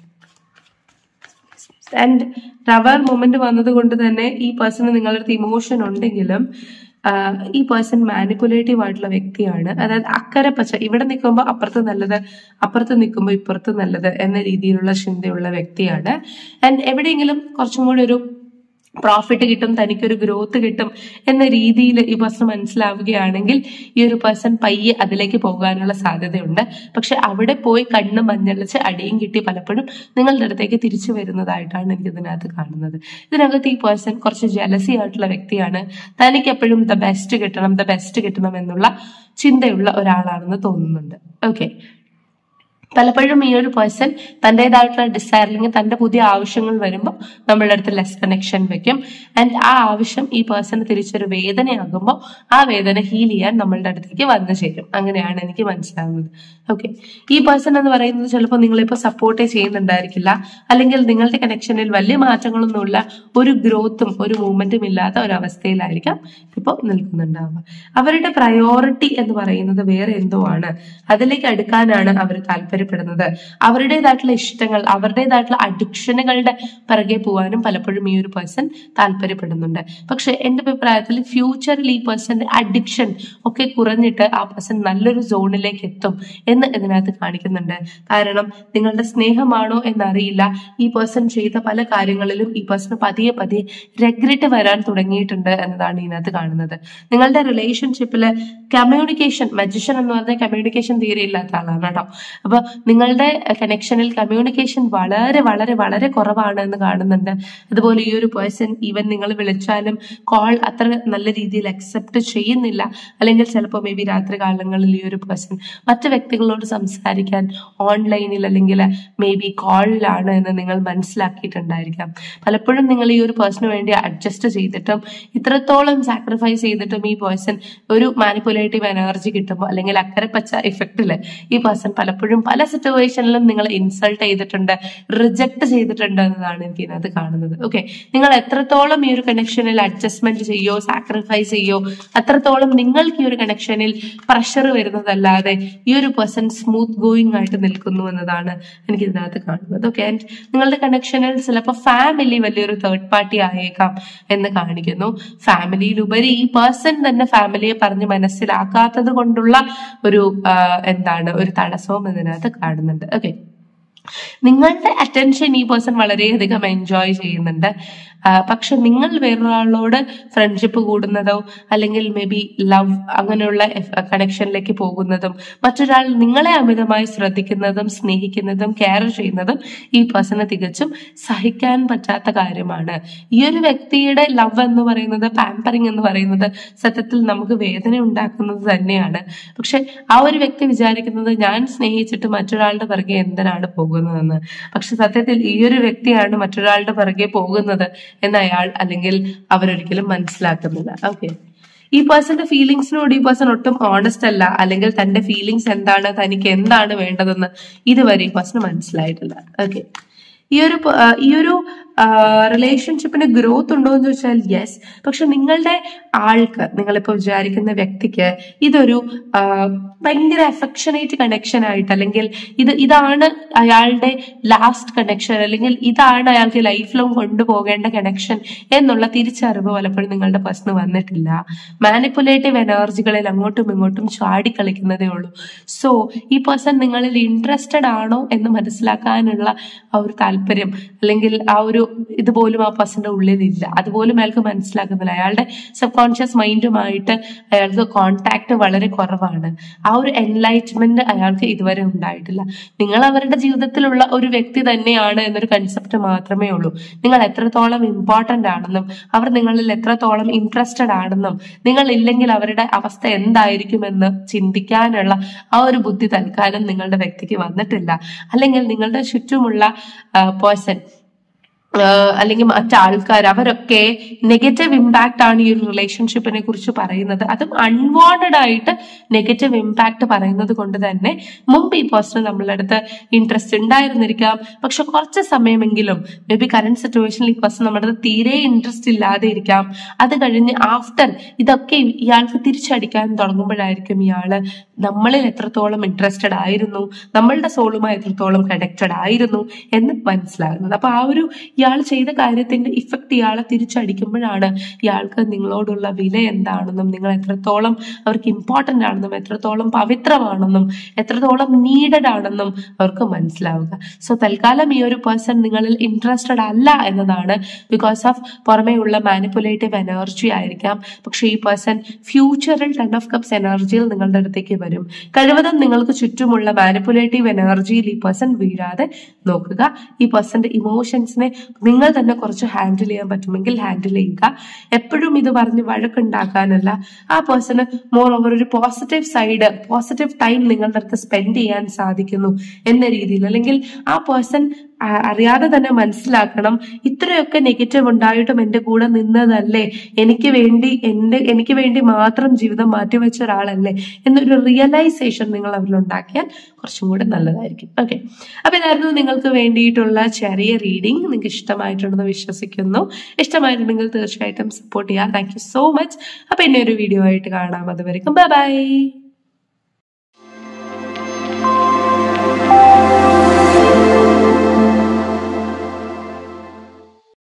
ആൻഡ് റവർ മൊമെന്റ് വന്നത് കൊണ്ട് തന്നെ ഈ പേഴ്സണ് നിങ്ങളുടെ അടുത്ത് ഇമോഷൻ ഉണ്ടെങ്കിലും ആഹ് ഈ പേഴ്സൺ മാനിപ്പുലേറ്റീവ് ആയിട്ടുള്ള വ്യക്തിയാണ് അതായത് അക്കരെ പച്ച ഇവിടെ നിൽക്കുമ്പോൾ അപ്പുറത്ത് നല്ലത് അപ്പുറത്ത് നിൽക്കുമ്പോൾ ഇപ്പുറത്ത് നല്ലത് എന്ന രീതിയിലുള്ള ചിന്തയുള്ള വ്യക്തിയാണ് ആൻഡ് എവിടെയെങ്കിലും കുറച്ചും കൂടി ഒരു പ്രോഫിറ്റ് കിട്ടും തനിക്കൊരു ഗ്രോത്ത് കിട്ടും എന്ന രീതിയിൽ ഈ പേഴ്സൺ മനസ്സിലാവുകയാണെങ്കിൽ ഈ ഒരു പേഴ്സൺ പയ്യെ അതിലേക്ക് പോകാനുള്ള സാധ്യതയുണ്ട് പക്ഷെ അവിടെ പോയി കണ്ണ് മഞ്ഞളിച്ച് അടിയും കിട്ടി പലപ്പോഴും നിങ്ങളുടെ അടുത്തേക്ക് തിരിച്ചു വരുന്നതായിട്ടാണ് എനിക്ക് ഇതിനകത്ത് കാണുന്നത് ഇതിനകത്ത് ഈ പേഴ്സൺ കുറച്ച് ജലസി ആയിട്ടുള്ള വ്യക്തിയാണ് തനിക്ക് എപ്പോഴും ദ ബെസ്റ്റ് കിട്ടണം ദ ബെസ്റ്റ് കിട്ടണം എന്നുള്ള ചിന്തയുള്ള ഒരാളാണെന്ന് തോന്നുന്നുണ്ട് ഓക്കെ പലപ്പോഴും ഈ ഒരു പേഴ്സൺ തൻ്റെതായിട്ടുള്ള ഡിസയർ അല്ലെങ്കിൽ തൻ്റെ പുതിയ ആവശ്യങ്ങൾ വരുമ്പോൾ നമ്മളുടെ അടുത്ത് ലെസ് കണക്ഷൻ വെക്കും ആൻഡ് ആ ആവശ്യം ഈ പേഴ്സണ് തിരിച്ചൊരു വേദനയാകുമ്പോൾ ആ വേദന ഹീൽ ചെയ്യാൻ നമ്മളുടെ അടുത്തേക്ക് വന്നു ചേരും അങ്ങനെയാണ് എനിക്ക് മനസ്സിലാവുന്നത് ഓക്കെ ഈ പേഴ്സൺ എന്ന് പറയുന്നത് ചിലപ്പോൾ നിങ്ങളിപ്പോൾ സപ്പോർട്ടേ ചെയ്യുന്നുണ്ടായിരിക്കില്ല അല്ലെങ്കിൽ നിങ്ങളുടെ കണക്ഷനിൽ വലിയ മാറ്റങ്ങളൊന്നുമില്ല ഒരു ഗ്രോത്തും ഒരു മൂവ്മെന്റും ഇല്ലാത്ത ഒരു അവസ്ഥയിലായിരിക്കാം ഇപ്പോൾ നിൽക്കുന്നുണ്ടാവുക അവരുടെ പ്രയോറിറ്റി എന്ന് പറയുന്നത് വേറെ എന്തോ ആണ് അതിലേക്ക് അടുക്കാനാണ് അവർ താല്പര്യപ്പെടുന്നത് അവരുടേതായിട്ടുള്ള ഇഷ്ടങ്ങൾ അവരുടേതായിട്ടുള്ള അഡിക്ഷനുകളുടെ പിറകെ പോകാനും പലപ്പോഴും ഈ ഒരു പേഴ്സൺ താല്പര്യപ്പെടുന്നുണ്ട് പക്ഷെ എന്റെ അഭിപ്രായത്തിൽ ഫ്യൂച്ചറിൽ ഈ പേഴ്സന്റെ അഡിക്ഷൻ ഒക്കെ കുറഞ്ഞിട്ട് ആ പേഴ്സൺ നല്ലൊരു സോണിലേക്ക് എത്തും എന്ന് ഇതിനകത്ത് കാണിക്കുന്നുണ്ട് കാരണം നിങ്ങളുടെ സ്നേഹമാണോ എന്നറിയില്ല ഈ പേഴ്സൺ ചെയ്ത പല കാര്യങ്ങളിലും ഈ പേഴ്സൺ പതിയെ പതിയെ രഗ്രറ്റ് വരാൻ തുടങ്ങിയിട്ടുണ്ട് എന്നതാണ് ഇതിനകത്ത് കാണുന്നത് നിങ്ങളുടെ റിലേഷൻഷിപ്പില് കമ്മ്യൂണിക്കേഷൻ മജിഷ്യൻ എന്ന് പറഞ്ഞാൽ കമ്മ്യൂണിക്കേഷൻ തീരെ ഇല്ലാത്ത ആളാണ് കേട്ടോ അപ്പൊ നിങ്ങളുടെ കണക്ഷനിൽ കമ്മ്യൂണിക്കേഷൻ വളരെ വളരെ വളരെ കുറവാണ് എന്ന് കാണുന്നുണ്ട് അതുപോലെ ഈ ഒരു പേഴ്സൺ ഈവൻ നിങ്ങൾ വിളിച്ചാലും കോൾ അത്ര നല്ല രീതിയിൽ അക്സെപ്റ്റ് ചെയ്യുന്നില്ല അല്ലെങ്കിൽ ചിലപ്പോൾ മേ ബി രാത്രി കാലങ്ങളിൽ ഈ ഒരു പേഴ്സൺ മറ്റു വ്യക്തികളോട് സംസാരിക്കാൻ ഓൺലൈനിൽ അല്ലെങ്കിൽ മേ ബി കോളിലാണ് എന്ന് നിങ്ങൾ മനസ്സിലാക്കിയിട്ടുണ്ടായിരിക്കാം പലപ്പോഴും നിങ്ങൾ ഈ ഒരു പേഴ്സണിന് വേണ്ടി അഡ്ജസ്റ്റ് ചെയ്തിട്ടും ഇത്രത്തോളം സാക്രിഫൈസ് ചെയ്തിട്ടും ഈ പേഴ്സൺ ഒരു മാനിപ്പുലേറ്റീവ് എനർജി കിട്ടുമ്പോൾ അല്ലെങ്കിൽ അക്കരെ പച്ച ഇഫക്റ്റില് ഈ പേഴ്സൺ പലപ്പോഴും പല സിറ്റുവേഷനിലും നിങ്ങൾ ഇൻസൾട്ട് ചെയ്തിട്ടുണ്ട് റിജക്ട് ചെയ്തിട്ടുണ്ട് എന്നതാണ് എനിക്ക് ഇതിനകത്ത് കാണുന്നത് ഓക്കെ നിങ്ങൾ എത്രത്തോളം ഈ ഒരു കണക്ഷനിൽ അഡ്ജസ്റ്റ്മെന്റ് ചെയ്യോ സാക്രിഫൈസ് ചെയ്യോ അത്രത്തോളം നിങ്ങൾക്ക് ഈ ഒരു കണക്ഷനിൽ പ്രഷർ വരുന്നതല്ലാതെ ഈ ഒരു പേഴ്സൺ സ്മൂത്ത് ഗോയിങ് ആയിട്ട് നിൽക്കുന്നു എന്നതാണ് എനിക്ക് ഇതിനകത്ത് കാണുന്നത് ഓക്കെ ആൻഡ് നിങ്ങളുടെ കണക്ഷനിൽ ചിലപ്പോൾ ഫാമിലി വലിയൊരു തേർഡ് പാർട്ടി ആയേക്കാം എന്ന് കാണിക്കുന്നു ഫാമിലിയിലുപരി ഈ പേഴ്സൺ തന്നെ ഫാമിലിയെ പറഞ്ഞ് മനസ്സിലാക്കാത്തത് കൊണ്ടുള്ള ഒരു ആ, എന്താണ് ഒരു തടസ്സവും ഇതിനകത്ത് കാണുന്നുണ്ട് ഓക്കെ നിങ്ങളുടെ അറ്റൻഷൻ ഈ പേഴ്സൺ വളരെയധികം എൻജോയ് ചെയ്യുന്നുണ്ട് ആ, പക്ഷെ നിങ്ങൾ വേറൊരാളോട് ഫ്രണ്ട്ഷിപ്പ് കൂടുന്നതോ അല്ലെങ്കിൽ മേ ബി ലവ് അങ്ങനെയുള്ള കണക്ഷനിലേക്ക് പോകുന്നതും മറ്റൊരാൾ നിങ്ങളെ അമിതമായി ശ്രദ്ധിക്കുന്നതും സ്നേഹിക്കുന്നതും കെയർ ചെയ്യുന്നതും ഈ പേഴ്സണ് തികച്ചും സഹിക്കാൻ പറ്റാത്ത കാര്യമാണ് ഈ ഒരു വ്യക്തിയുടെ ലവ് എന്ന് പറയുന്നത് പാമ്പറിങ് എന്ന് പറയുന്നത് സത്യത്തിൽ നമുക്ക് വേദന ഉണ്ടാക്കുന്നത് തന്നെയാണ് പക്ഷെ ആ ഒരു വ്യക്തി വിചാരിക്കുന്നത് ഞാൻ സ്നേഹിച്ചിട്ട് മറ്റൊരാളുടെ പിറകെ എന്തിനാണ് പോകുന്നതെന്ന് പക്ഷെ സത്യത്തിൽ ഈ ഒരു വ്യക്തിയാണ് മറ്റൊരാളുടെ പിറകെ പോകുന്നത് എന്ന് അയാൾ അല്ലെങ്കിൽ അവരൊരിക്കലും മനസ്സിലാക്കുന്നില്ല ഓക്കെ ഈ പേഴ്സന്റെ ഫീലിങ്സിനോട് ഈ പേഴ്സൺ ഒട്ടും ഓണസ്റ്റ് അല്ല അല്ലെങ്കിൽ തന്റെ ഫീലിങ്സ് എന്താണ് തനിക്ക് എന്താണ് വേണ്ടതെന്ന് ഇതുവരെ ഈ പേഴ്സൺ മനസ്സിലായിട്ടില്ല ഓക്കെ ഈ ഒരു പ- ആ, ഈ ഒരു റിലേഷൻഷിപ്പിന് ഗ്രോത്ത് ഉണ്ടോ എന്ന് ചോദിച്ചാൽ യെസ് പക്ഷെ നിങ്ങളുടെ ആൾക്ക് നിങ്ങളിപ്പോൾ വിചാരിക്കുന്ന വ്യക്തിക്ക് ഇതൊരു ആ, ഭയങ്കര അഫെക്ഷനേറ്റ് കണക്ഷൻ ആയിട്ട് അല്ലെങ്കിൽ ഇത് ഇതാണ് അയാളുടെ ലാസ്റ്റ് കണക്ഷൻ അല്ലെങ്കിൽ ഇതാണ് അയാൾക്ക് ലൈഫ് ലോങ് കൊണ്ടുപോകേണ്ട കണക്ഷൻ എന്നുള്ള തിരിച്ചറിവ് പലപ്പോഴും നിങ്ങളുടെ പേഴ്സണ് വന്നിട്ടില്ല മാനിപ്പുലേറ്റീവ് എനർജികളിൽ അങ്ങോട്ടും ഇങ്ങോട്ടും ചാടിക്കളിക്കുന്നതേ ഉള്ളൂ സോ ഈ പേഴ്സൺ നിങ്ങളിൽ ഇൻട്രസ്റ്റഡ് ആണോ എന്ന് മനസ്സിലാക്കാനുള്ള ആ ഒരു താല്പര്യം അല്ലെങ്കിൽ ആ ഒരു ഇതുപോലും ആ പേഴ്സന്റെ ഉള്ളിലില്ല അതുപോലും അയാൾക്ക് മനസ്സിലാക്കുന്നില്ല അയാളുടെ സബ് കോൺഷ്യസ് മൈൻഡുമായിട്ട് അയാൾക്ക് കോണ്ടാക്ട് വളരെ കുറവാണ് ആ ഒരു എൻലൈറ്റ്മെന്റ് അയാൾക്ക് ഇതുവരെ ഉണ്ടായിട്ടില്ല നിങ്ങൾ അവരുടെ ജീവിതത്തിലുള്ള ഒരു വ്യക്തി തന്നെയാണ് എന്നൊരു കൺസെപ്റ്റ് മാത്രമേ ഉള്ളൂ നിങ്ങൾ എത്രത്തോളം ഇമ്പോർട്ടന്റ് ആണെന്നും അവർ നിങ്ങളിൽ എത്രത്തോളം ഇൻട്രസ്റ്റഡ് ആണെന്നും നിങ്ങൾ ഇല്ലെങ്കിൽ അവരുടെ അവസ്ഥ എന്തായിരിക്കുമെന്ന് ചിന്തിക്കാനുള്ള ആ ഒരു ബുദ്ധി തൽക്കാലം നിങ്ങളുടെ വ്യക്തിക്ക് വന്നിട്ടില്ല അല്ലെങ്കിൽ നിങ്ങളുടെ ചുറ്റുമുള്ള പേഴ്സൺ അല്ലെങ്കിൽ മറ്റാൾക്കാർ അവരൊക്കെ നെഗറ്റീവ് ഇമ്പാക്റ്റ് ആണ് ഈ ഒരു റിലേഷൻഷിപ്പിനെ കുറിച്ച് പറയുന്നത് അതും അൺവാണ്ടഡ് ആയിട്ട് നെഗറ്റീവ് ഇമ്പാക്ട് പറയുന്നത് കൊണ്ട് തന്നെ മുമ്പ് ഈ പേഴ്സൺ നമ്മളുടെ അടുത്ത് ഇൻട്രസ്റ്റ് ഉണ്ടായിരുന്നിരിക്കാം പക്ഷെ കുറച്ച് സമയമെങ്കിലും മേ ബി കറന്റ് സിറ്റുവേഷനിൽ ഈ പേഴ്സൺ നമ്മുടെ അടുത്ത് തീരെ ഇൻട്രസ്റ്റ് ഇല്ലാതെ ഇരിക്കാം അത് കഴിഞ്ഞ് ആഫ്റ്റർ ഇതൊക്കെ ഇയാൾക്ക് തിരിച്ചടിക്കാൻ തുടങ്ങുമ്പോഴായിരിക്കും ഇയാള് നമ്മളിൽ എത്രത്തോളം ഇൻട്രസ്റ്റഡ് ആയിരുന്നു നമ്മളുടെ സോളുമായി എത്രത്തോളം കണക്റ്റഡ് ആയിരുന്നു എന്ന് മനസ്സിലാകുന്നത് അപ്പൊ ആ ഒരു ഇയാൾ ചെയ്ത കാര്യത്തിന്റെ ഇഫക്റ്റ് ഇയാളെ തിരിച്ചടിക്കുമ്പോഴാണ് ഇയാൾക്ക് നിങ്ങളോടുള്ള വില എന്താണെന്നും നിങ്ങൾ എത്രത്തോളം അവർക്ക് ഇമ്പോർട്ടന്റ് ആണെന്നും എത്രത്തോളം പവിത്രമാണെന്നും എത്രത്തോളം നീഡഡ് ആണെന്നും അവർക്ക് മനസ്സിലാവുക സോ തൽക്കാലം ഈ ഒരു പേഴ്സൺ നിങ്ങളിൽ ഇൻട്രസ്റ്റഡ് അല്ല എന്നതാണ് ബിക്കോസ് ഓഫ് പുറമേയുള്ള മാനിപ്പുലേറ്റീവ് എനർജി ആയിരിക്കാം പക്ഷെ ഈ പേഴ്സൺ ഫ്യൂച്ചറിൽ ടെൻ ഓഫ് കപ്സ് എനർജിയിൽ നിങ്ങളുടെ അടുത്തേക്ക് വരും കഴിവതും നിങ്ങൾക്ക് ചുറ്റുമുള്ള മാനിപ്പുലേറ്റീവ് എനർജിയിൽ ഈ പേഴ്സൺ വീഴാതെ നോക്കുക ഈ പേഴ്സന്റെ ഇമോഷൻസിനെ നിങ്ങൾ തന്നെ കുറച്ച് ഹാൻഡിൽ ചെയ്യാൻ പറ്റുമെങ്കിൽ ഹാൻഡിൽ ചെയ്യുക എപ്പോഴും ഇത് പറഞ്ഞ് വഴക്കുണ്ടാക്കാനല്ല ആ പേഴ്സണ് മോർ ഓവർ ഒരു പോസിറ്റീവ് സൈഡ് പോസിറ്റീവ് ടൈം നിങ്ങളുടെ അടുത്ത് സ്പെൻഡ് ചെയ്യാൻ സാധിക്കുന്നു എന്ന രീതിയിൽ അല്ലെങ്കിൽ ആ പേഴ്സൺ അറിയാതെ തന്നെ മനസ്സിലാക്കണം ഇത്രയൊക്കെ നെഗറ്റീവ് ഉണ്ടായിട്ടും എന്റെ കൂടെ നിന്നതല്ലേ എനിക്ക് വേണ്ടി എന്റെ എനിക്ക് വേണ്ടി മാത്രം ജീവിതം മാറ്റിവെച്ച ഒരാളല്ലേ എന്നൊരു റിയലൈസേഷൻ നിങ്ങൾ അവരിൽ ഉണ്ടാക്കിയാൽ കുറച്ചും കൂടെ നല്ലതായിരിക്കും ഓക്കെ അപ്പൊ ഇതായിരുന്നു നിങ്ങൾക്ക് വേണ്ടിയിട്ടുള്ള ചെറിയ റീഡിംഗ് നിങ്ങൾക്ക് ഇഷ്ടമായിട്ടുണ്ടെന്ന് വിശ്വസിക്കുന്നു ഇഷ്ടമായിട്ടുണ്ടെങ്കിൽ തീർച്ചയായിട്ടും സപ്പോർട്ട് ചെയ്യാം താങ്ക് യു സോ മച്ച് അപ്പൊ എന്നെ ഒരു വീഡിയോ ആയിട്ട് കാണാം അതുവരെയും ബൈ ബൈ